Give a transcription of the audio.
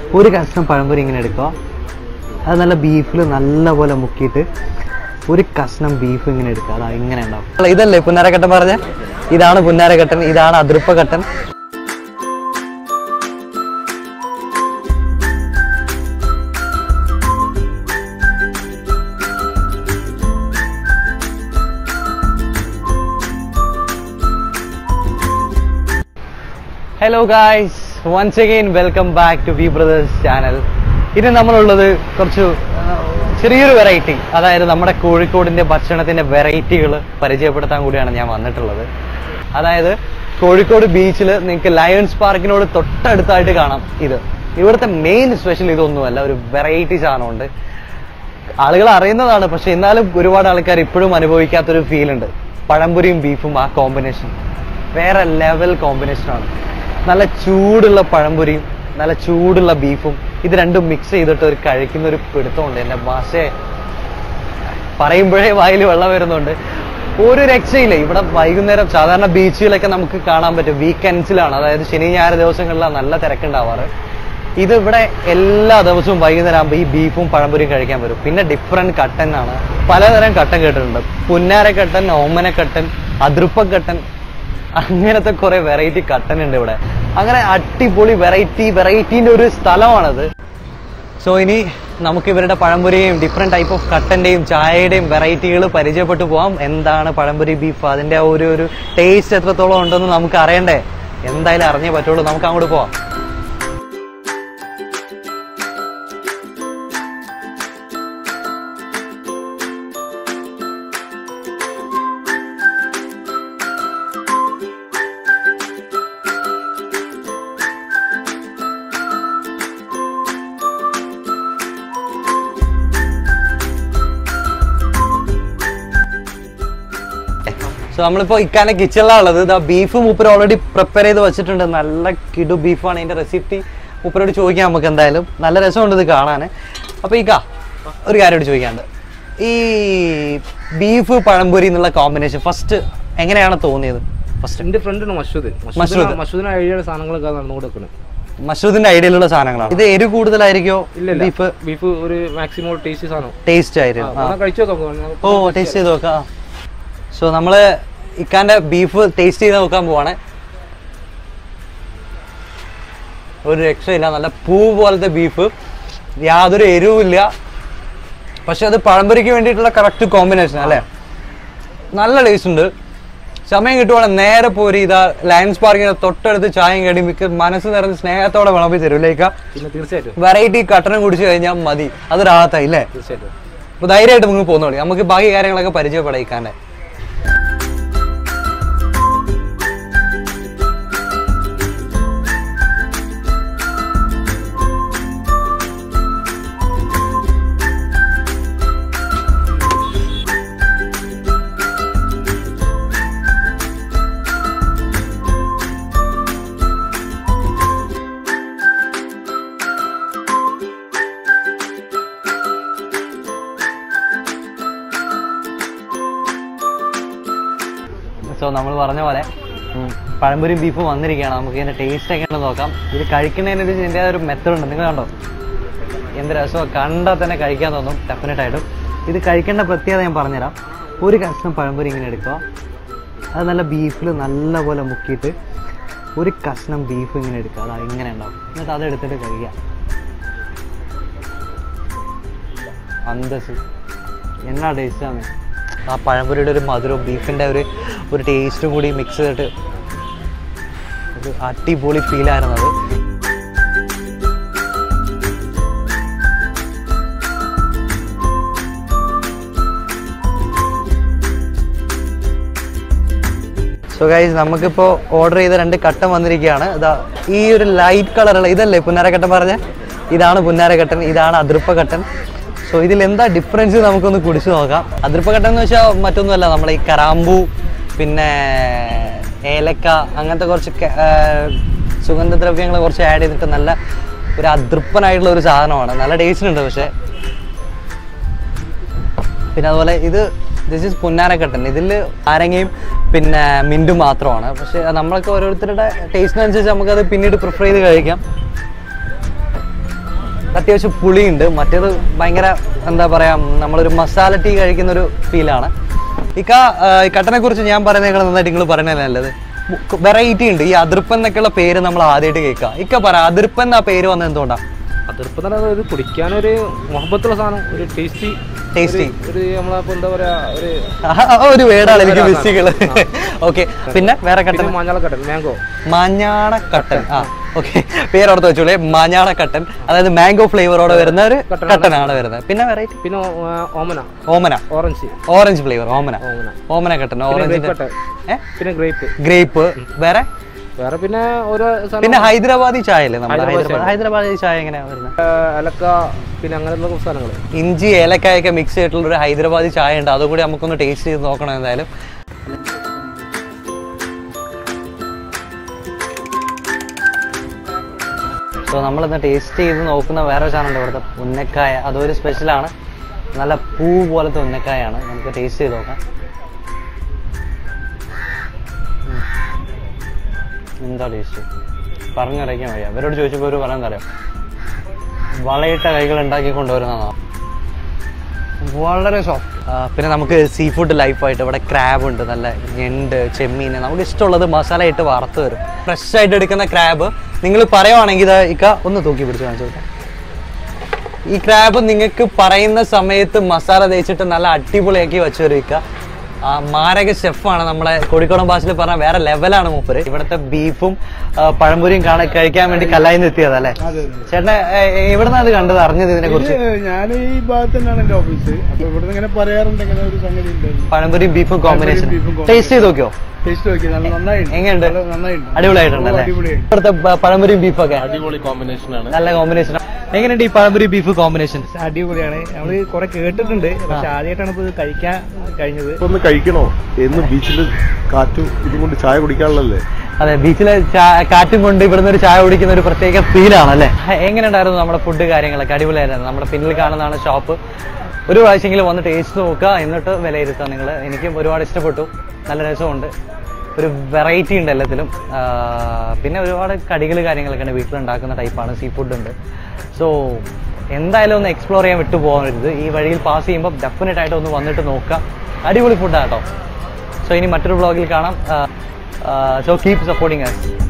ഒരു കഷ്ണം പഴംപൊരി ഇങ്ങനെ എടുക്കുക അത് നല്ല ബീഫിൽ നല്ലപോലെ മുക്കിയിട്ട് ഒരു കഷ്ണം ബീഫ് ഇങ്ങനെ എടുക്കുക അതാ ഇങ്ങനെ ഉണ്ടാവും അല്ല, ഇതല്ലേ പുന്നാരക്കട്ടൻ പറഞ്ഞ ഇതാണ് പുന്നാരക്കട്ടൻ ഇതാണ് അതിർപ്പക്കട്ടൻ hello guys once again welcome back to we brothers channel ഇനി നമ്മളുള്ളത് കുറച്ച് ആ, ചെറിയൊരു വെറൈറ്റി അതായത് നമ്മുടെ കോഴിക്കോടിന്റെ ഭക്ഷണത്തിന്റെ വെറൈറ്റികൾ പരിചയപ്പെടുത്താൻ കൂടിയാണ് ഞാൻ വന്നിട്ടുള്ളത് അതായത് കോഴിക്കോട് ബീച്ചിൽ നിങ്ങൾക്ക് ലയൺസ് പാർക്കിനോട് തൊട്ടടുത്തായിട്ട് കാണാം ഇത് ഇവിടുത്തെ മെയിൻ സ്പെഷ്യൽ ഇതൊന്നുമല്ല ഒരു വെറൈറ്റി സാധനമുണ്ട് ആളുകൾ അറിയുന്നതാണ് പക്ഷെ എന്നാലും ഒരുപാട് ആൾക്കാർ ഇപ്പോഴും അനുഭവിക്കാത്തൊരു ഫീൽ ഉണ്ട് പഴംപൊരിയും ബീഫും ആ കോമ്പിനേഷൻ വേറെ ലെവൽ കോമ്പിനേഷനാണ് നല്ല ചൂടുള്ള പഴംപൊരിയും നല്ല ചൂടുള്ള ബീഫും ഇത് രണ്ടും മിക്സ് ചെയ്തിട്ട് ഒരു കഴിക്കുന്ന ഒരു പിടുത്തമുണ്ട് എൻ്റെ ഭാഷയെ പറയുമ്പോഴേ വായിൽ വെള്ളം വരുന്നുണ്ട് ഒരു രക്ഷയില്ല ഇവിടെ വൈകുന്നേരം സാധാരണ ബീച്ചുകളൊക്കെ നമുക്ക് കാണാൻ പറ്റും വീക്കെൻഡ്സിലാണ് അതായത് ശനി ഞായർ ദിവസങ്ങളിലാണ് നല്ല തിരക്കുണ്ടാവാറ് ഇത് ഇവിടെ എല്ലാ ദിവസവും വൈകുന്നേരം ആകുമ്പോൾ ഈ ബീഫും പഴംപൊരിയും കഴിക്കാൻ വരും പിന്നെ ഡിഫറെന്റ് കട്ടൻ ആണ് പലതരം കട്ടൻ കേട്ടിട്ടുണ്ട് പുന്നാരക്കട്ടൻ ഓമനക്കട്ടൻ അതിർപ്പക്കട്ടൻ അങ്ങനത്തെ കുറെ വെറൈറ്റി കട്ടൻ ഉണ്ട് ഇവിടെ അങ്ങനെ അടിപൊളി വെറൈറ്റി വെറൈറ്റീൻ്റെ ഒരു സ്ഥലമാണത് സോ ഇനി നമുക്ക് ഇവരുടെ പഴംപൊരിയും ഡിഫറെന്റ് ടൈപ്പ് ഓഫ് കട്ടന്റെയും ചായയുടെയും വെറൈറ്റികൾ പരിചയപ്പെട്ടു പോവാം എന്താണ് പഴംപൊരി ബീഫ് അതിന്റെ ആ ഒരു ഒരു ടേസ്റ്റ് എത്രത്തോളം ഉണ്ടെന്ന് നമുക്ക് അറിയണ്ടേ എന്തായാലും അറിഞ്ഞേ പറ്റുള്ളൂ നമുക്ക് അങ്ങോട്ട് പോവാം സോ നമ്മളിപ്പോ ഇക്കാന്റെ കിച്ചണിലാണ് ഉള്ളത് ഇതാ ബീഫ് മൂപ്പർ ഓൾറെഡി പ്രിപ്പയർ ചെയ്ത് വെച്ചിട്ടുണ്ട് നല്ല കിടു ബീഫാണ് ഇതിന്റെ റെസിപ്പി മൂപ്പരോട് ചോദിക്കാം നമുക്ക് എന്തായാലും നല്ല രസമുണ്ട് ഇത് കാണാൻ അപ്പൊ ഇക്ക ഒരു കാര്യം ചോദിക്കാണ്ട് ഈ ബീഫ് പഴംപൊരി എന്നുള്ള കോമ്പിനേഷൻ ഫസ്റ്റ് എങ്ങനെയാണ് തോന്നിയത് ഫസ്റ്റ് എന്റെ ഫ്രണ്ടാണ് മഷൂദ് മഷൂദ്. മഷൂദിന് ഐഡിയയുടെ സാധനങ്ങളൊക്കെ നടന്നു കൊടുക്കുന്നത് മഷൂദിന്റെ ഐഡിയയിലുള്ള സാധനങ്ങളാണ് ഇത് എരി കൂടുതലായിരിക്കോ ഇല്ല ബീഫ് ബീഫ് ഒരു മാക്സിമം ടേസ്റ്റ് സാധനം ടേസ്റ്റ് ആയിരുന്നു ആ. കഴിച്ചു നോക്കാം ഓ ടേസ്റ്റ് ചെയ്ത് നോക്കാം സോ നമ്മള് ഇക്കാന്റെ ബീഫ് ടേസ്റ്റ് ചെയ്ത് നോക്കാൻ പോവാണ് ഒരു രക്ഷയില്ല നല്ല പൂ പോലത്തെ ബീഫ് യാതൊരു എരിവുമില്ല പക്ഷെ അത് പഴംപൊരിക്ക് വേണ്ടിയിട്ടുള്ള കറക്റ്റ് കോമ്പിനേഷൻ അല്ലേ നല്ല ടേസ്റ്റ് ഉണ്ട് സമയം കിട്ടുവാണെങ്കിൽ നേരെ പോരി ഇതാ ലയൺസ് പാർക്കിന് തൊട്ടടുത്ത് ചായയും കടി മിക്ക മനസ്സ് നിറഞ്ഞ് സ്നേഹത്തോടെ വിളമ്പി തരും ലേക്ക പിന്നെ തീർച്ചയായിട്ടും വെറൈറ്റി കട്ടണം കുടിച്ചു കഴിഞ്ഞാൽ മതി അത് റാത്തായി അല്ലേ തീർച്ചയായിട്ടും അപ്പൊ ധൈര്യമായിട്ട് നമുക്ക് പോകുന്നോളി നമുക്ക് ബാക്കി കാര്യങ്ങളൊക്കെ പരിചയപ്പെടായിക്കാന്റെ സോ നമ്മൾ പറഞ്ഞ പോലെ ഉം, പഴംപൊരിയും ബീഫും വന്നിരിക്കുകയാണ് നമുക്ക് ഇതിന്റെ ടേസ്റ്റ് ഒക്കെ ഒന്ന് നോക്കാം ഇത് കഴിക്കുന്നതിനൊരു ഇതിൻ്റെ ഒരു മെത്തേഡ് ഉണ്ട് നിങ്ങൾ കണ്ടോ എന്ത് രസമോ കണ്ടാൽ തന്നെ കഴിക്കാൻ തോന്നും ഡെഫിനറ്റ് ആയിട്ടും ഇത് കഴിക്കേണ്ട പ്രത്യേകത ഞാൻ പറഞ്ഞുതരാം ഒരു കഷ്ണം പഴംപൊരി ഇങ്ങനെ എടുക്കുക അത് നല്ല ബീഫിൽ നല്ലപോലെ മുക്കിയിട്ട് ഒരു കഷ്ണം ബീഫ് ഇങ്ങനെ എടുക്കുക അതാ ഇങ്ങനെ ഉണ്ടാവും എന്നിട്ട് അത് എടുത്തിട്ട് കഴിക്കുക അന്തസ് എന്നാ ടേസ്റ്റാണ് ആ പഴംപൊരിയുടെ ഒരു മധുരവും ബീഫിൻ്റെ ഒരു ഒരു ടേസ്റ്റും കൂടി മിക്സ് ചെയ്തിട്ട് ഒരു അടിപൊളി ഫീലായിരുന്നു അത് സോ ഗൈസ് നമുക്കിപ്പോൾ ഓർഡർ ചെയ്ത രണ്ട് കട്ടൻ വന്നിരിക്കുകയാണ് ഇതാ ഈ ഒരു ലൈറ്റ് കളറുള്ള ഇതല്ലേ പുന്നാരക്കട്ടൻ പറഞ്ഞ ഇതാണ് പുന്നാരക്കട്ടൻ ഇതാണ് അതിർപ്പക്കട്ടൻ സോ ഇതിൽ എന്താ ഡിഫറൻസ് നമുക്കൊന്ന് കുടിച്ചു നോക്കാം അതിർപ്പക്കട്ടൻ എന്ന് വെച്ചാൽ മറ്റൊന്നുമല്ല നമ്മളെ ഈ കറാമ്പൂ പിന്നെ ഏലക്ക അങ്ങനത്തെ കുറച്ച് ക- ആ, സുഗന്ധദ്രവ്യങ്ങൾ കുറച്ച് ആഡ് ചെയ്തിട്ട് നല്ല ഒരു അതൃപ്പനായിട്ടുള്ള ഒരു സാധനമാണ് നല്ല ടേസ്റ്റ് ഉണ്ട് പക്ഷേ പിന്നെ അതുപോലെ ഇത് ദിസ് ഇസ് പുന്നാരക്കട്ടൻ ഇതിൽ നാരങ്ങയും പിന്നെ മിൻറ്റും മാത്രമാണ് പക്ഷെ നമ്മളൊക്കെ ഓരോരുത്തരുടെ ടേസ്റ്റിനനുസരിച്ച് നമുക്കത് പിന്നീട് പ്രിഫർ ചെയ്ത് കഴിക്കാം അത്യാവശ്യം പുളിയുണ്ട് മറ്റേത് ഭയങ്കര എന്താ പറയാ നമ്മളൊരു മസാല ടീ കഴിക്കുന്ന ഒരു ഫീലാണ് ഇക്ക ആ, ഈ കട്ടനെ കുറിച്ച് ഞാൻ പറയുന്നതിനേക്കാൾ നന്നായിട്ട് നിങ്ങൾ പറയുന്നത് നല്ലത് വെറൈറ്റി ഉണ്ട് ഈ അതിർപ്പൻ എന്നൊക്കെയുള്ള പേര് നമ്മൾ ആദ്യമായിട്ട് കേൾക്കുക ഇക്ക പറ അതിർപ്പൻ എന്ന പേര് വന്നത് എന്തുകൊണ്ടാണ് അതിർപ്പം തന്നെ ഒരു കുടിക്കാനൊരു മുഹബത്തുള്ള സാധനം ഒരു ടേസ്റ്റി ടേസ്റ്റി ഒരു നമ്മളപ്പോ എന്താ പറയാ ഒരു ഒരു വേടാണ് എനിക്ക് മിസ്സികള് ഓക്കെ പിന്നെ വേറെ കട്ടൻ പിന്നെ മഞ്ഞളക്കട്ടൻ മാംഗോ മാഞ്ഞാണക്കട്ടൻ ആ ഓക്കെ പേരോർത്ത് വെച്ചോളേ മാഞ്ഞാണക്കട്ടൻ അതായത് മാംഗോ ഫ്ലേവറോടെ വരുന്ന ഒരു കട്ടനാണ് വരുന്നത് പിന്നെ വെറൈറ്റി പിന്നെ ആ, Omana Omana orange orange flavour Omana Omana Omana കട്ടൻ പിന്നെ ഓറഞ്ച് grape കട്ടൻ ഏ പിന്നെ ഗ്രേപ്പ് ഗ്രേപ്പ് വേറെ വേറെ പിന്നെ ഓരോ സാധനം പിന്നെ ഹൈദരാബാദി ചായ അല്ലേ നമ്മുടെ ഹൈദരാബാദി ഹൈദരാബാദ് ഹൈദരാബാദി ചായ എങ്ങനെയാ വരുന്നത് ആ, ഏലക്ക പിന്നെ അങ്ങനെയുള്ള സാധനങ്ങൾ ഇഞ്ചി ഏലക്കായൊക്കെ മിക്സ് ചെയ്തിട്ടുള്ള ഒരു ഹൈദരാബാദി ചായ ഉണ്ട് അതുകൂടി നമുക്കൊന്ന് ടേസ്റ്റ് ചെയ്ത് നോക്കണം എന്തായാലും സോ നമ്മളിന്ന് ടേസ്റ്റ് ചെയ്ത് നോക്കുന്ന വേറെ സാധനം ഉണ്ട് ഇവിടുത്തെ ഉന്നക്കായ അതൊരു സ്പെഷ്യലാണ് നല്ല പൂ പോലത്തെ ഉന്നക്കായാണ് നമുക്ക് ടേസ്റ്റ് ചെയ്ത് നോക്കാം ഉം. എന്താ ടേസ്റ്റ് പറഞ്ഞറിയിക്കാൻ വയ്യ അവരോട് ചോദിച്ചപ്പോൾ ഒരു പറയാൻ അറിയാം വളയിട്ട കൈകൾ ഉണ്ടാക്കി കൊണ്ടുവരുന്നതാണ് വളരെ സോഫ്റ്റ് പിന്നെ നമുക്ക് സീ ഫുഡ് ലൈഫായിട്ട് ഇവിടെ ക്രാബ് ഉണ്ട് നല്ല ഞണ്ട് ചെമ്മീൻ നമുക്ക് ഇഷ്ടമുള്ളത് മസാല ഇട്ട് വറുത്ത് വരും ഫ്രഷ് ആയിട്ട് എടുക്കുന്ന ക്രാബ് നിങ്ങൾ പറയുവാണെങ്കിൽ ഇത് ഇക്ക ഒന്ന് തൂക്കി പിടിച്ച് കാണിച്ചു കൊടുക്കാം ഈ ക്രാബ് നിങ്ങൾക്ക് പറയുന്ന സമയത്ത് മസാല തേച്ചിട്ട് നല്ല അടിപൊളിയാക്കി വെച്ചു തരും ഇക്ക ആ, മാരക ഷെഫാണ് നമ്മളെ കോഴിക്കോടൻ ഭാഷയിൽ പറഞ്ഞ വേറെ ലെവലാണ് മൂപ്പര് ഇവിടുത്തെ ബീഫും ആ, പഴംപൊരിയും കാണാൻ കഴിക്കാൻ വേണ്ടി കല്ലായിന്ന് എത്തിയതല്ലേ ചേട്ടൻ എവിടുന്നാ ഇത് കണ്ടത് അറിഞ്ഞത് ഇതിനെ കുറിച്ച് ഞാൻ ഈ ഭാഗത്ത് തന്നെയാണ് എന്റെ ഓഫീസ് അപ്പൊ ഇവിടുന്ന് ഇങ്ങനെ പറയാറുണ്ട് ഇങ്ങനെ ഒരു സംഗതി ഉണ്ട് പഴംപൊരിയും ബീഫും കോമ്പിനേഷൻ beef ഉം combination. ടേസ്റ്റ് ചെയ്ത് നോക്കിയോ ടേസ്റ്റ് നോക്കി നല്ല നന്നായിട്ടുണ്ട് എങ്ങനെയുണ്ട് നല്ല നന്നായിട്ടുണ്ട് അടിപൊളിയായിട്ടുണ്ടല്ലേ അടിപൊളിയായി ഇവിടുത്തെ പ- പഴംപൊരിയും ബീഫൊക്കെ അടിപൊളി കോമ്പിനേഷൻ ആണ് നല്ല കോമ്പിനേഷൻ എങ്ങനെയുണ്ട് ഈ പഴംപൊരി ബീഫ് കോമ്പിനേഷൻ അടിപൊളിയാണ് നമ്മള് കുറെ കേട്ടിട്ടുണ്ട് പക്ഷെ ആദ്യമായിട്ടാണ് ഇപ്പൊ ഇത് കഴിക്കാൻ കഴിഞ്ഞത് ഇപ്പൊ ഒന്ന് കഴിക്കണോ എന്ന് ബീച്ചിൽ കാറ്റും ഇതും കൊണ്ട് ചായ കുടിക്കാനുള്ളല്ലേ അതെ ബീച്ചിലെ ചാ- കാറ്റും കൊണ്ട് ഇവിടുന്ന് ഒരു ചായ കുടിക്കുന്ന ഒരു പ്രത്യേക ഫീലാണ് അല്ലേ എങ്ങനെയുണ്ടായിരുന്നു നമ്മുടെ ഫുഡ് കാര്യങ്ങളൊക്കെ അടിപൊളിയായിരുന്നു നമ്മുടെ പിന്നിൽ കാണുന്നതാണ് ഷോപ്പ് ഒരു പ്രാവശ്യമെങ്കിലും വന്ന് ടേസ്റ്റ് നോക്കുക എന്നിട്ട് വിലയിരുത്തുക നിങ്ങൾ എനിക്കും ഒരുപാട് ഇഷ്ടപ്പെട്ടു നല്ല രസമുണ്ട് ഒരു വെറൈറ്റി ഉണ്ട് എല്ലാത്തിലും ആ, പിന്നെ ഒരുപാട് കടികൾ കാര്യങ്ങളൊക്കെ ഉണ്ട് വീട്ടിലുണ്ടാക്കുന്ന ടൈപ്പാണ് സീ ഫുഡ് ഉണ്ട് സോ എന്തായാലും ഒന്ന് എക്സ്പ്ലോർ ചെയ്യാൻ വിട്ടു പോകരുത് ഈ വഴിയിൽ പാസ് ചെയ്യുമ്പോൾ ഡെഫിനറ്റ് ആയിട്ട് ഒന്ന് വന്നിട്ട് നോക്കുക അടിപൊളി ഫുഡാണ് കേട്ടോ സോ ഇനി മറ്റൊരു വ്ളോഗിൽ കാണാം സോ കീപ് സപ്പോർട്ടിങ് us